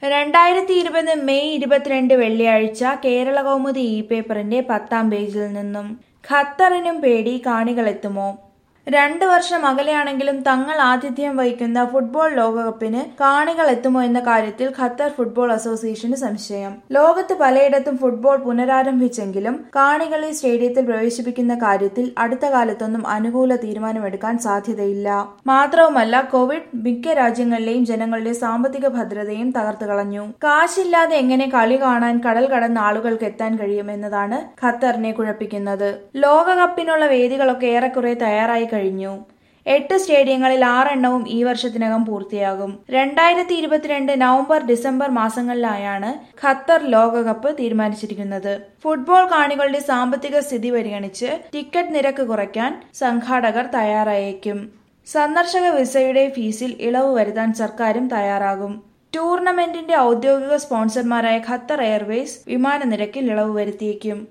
രണ്ടായിരത്തി ഇരുപത് മെയ് ഇരുപത്തിരണ്ട് വെള്ളിയാഴ്ച കേരള കൗമുദി ഇ പേപ്പറിന്റെ പത്താം പേജിൽ നിന്നും ഖത്തറിനും പേടി കാണികളെത്തുമോ രണ്ട് വർഷം അകലെയാണെങ്കിലും തങ്ങൾ ആതിഥ്യം വഹിക്കുന്ന ഫുട്ബോൾ ലോകകപ്പിന് കാണികൾ എത്തുമോ എന്ന കാര്യത്തിൽ ഖത്തർ ഫുട്ബോൾ അസോസിയേഷന് സംശയം ലോകത്ത് പലയിടത്തും ഫുട്ബോൾ പുനരാരംഭിച്ചെങ്കിലും കാണികളെ സ്റ്റേഡിയത്തിൽ പ്രവേശിപ്പിക്കുന്ന കാര്യത്തിൽ അടുത്ത കാലത്തൊന്നും അനുകൂല തീരുമാനമെടുക്കാൻ സാധ്യതയില്ല മാത്രവുമല്ല കോവിഡ് മിക്ക രാജ്യങ്ങളിലെയും ജനങ്ങളുടെ സാമ്പത്തിക ഭദ്രതയും തകർത്തു കളഞ്ഞു കാശില്ലാതെ എങ്ങനെ കളി കാണാൻ കടൽ കടന്ന ആളുകൾക്ക് എത്താൻ കഴിയും എന്നതാണ് ഖത്തറിനെ കുഴപ്പിക്കുന്നത് ലോകകപ്പിനുള്ള വേദികളൊക്കെ ഏറെക്കുറെ തയ്യാറായി കഴിഞ്ഞു എട്ട് സ്റ്റേഡിയങ്ങളിൽ ആറെണ്ണവും ഈ വർഷത്തിനകം പൂർത്തിയാകും രണ്ടായിരത്തി ഇരുപത്തിരണ്ട് നവംബർ ഡിസംബർ മാസങ്ങളിലായാണ് ഖത്തർ ലോകകപ്പ് തീരുമാനിച്ചിരിക്കുന്നത് ഫുട്ബോൾ കാണികളുടെ സാമ്പത്തിക സ്ഥിതി പരിഗണിച്ച് ടിക്കറ്റ് നിരക്ക് കുറയ്ക്കാൻ സംഘാടകർ തയ്യാറായേക്കും സന്ദർശക വിസയുടെ ഫീസിൽ ഇളവ് വരുത്താൻ സർക്കാരും തയ്യാറാകും ടൂർണമെന്റിന്റെ ഔദ്യോഗിക സ്പോൺസർമാരായ ഖത്തർ എയർവേസ് വിമാന നിരക്കിൽ ഇളവ് വരുത്തിയേക്കും